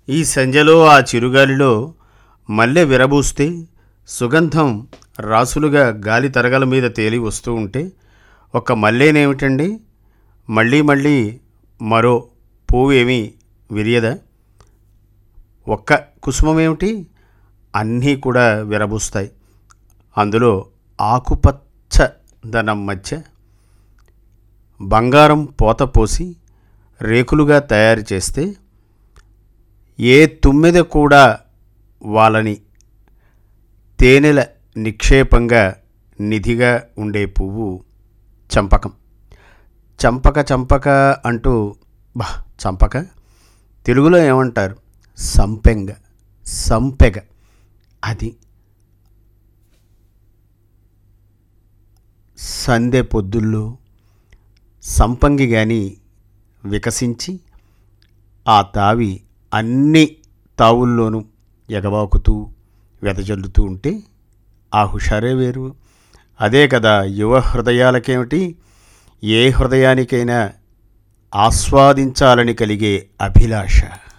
ఈ సంధ్యలో ఆ చిరుగాలిలో మల్లె విరబూస్తే సుగంధం రాసులుగా గాలి తరగల మీద తేలి వస్తూ ఉంటే ఒక మల్లేనేమిటండి మళ్ళీ మళ్ళీ మరో పువ్వు ఏమీ విరియదా ఒక్క కుసుమం ఏమిటి అన్నీ కూడా విరబూస్తాయి అందులో ఆకుపచ్చ దనం మధ్య బంగారం పోత పోసి రేకులుగా తయారు చేస్తే ఏ తుమ్మెద కూడా వాళ్ళని తేనెల నిక్షేపంగా నిధిగా ఉండే పువ్వు చంపకం చంపక చంపక అంటూ బా చంపక తెలుగులో ఏమంటారు సంపెంగ సంపెగ అది సందె పొద్దుల్లో సంపంగి గాని వికసించి ఆ తావి అన్ని తావుల్లోనూ ఎగబాకుతూ వెదజల్లుతూ ఉంటే ఆ హుషారే వేరు అదే కదా యువ హృదయాలకేమిటి ఏ హృదయానికైనా ఆస్వాదించాలని కలిగే అభిలాష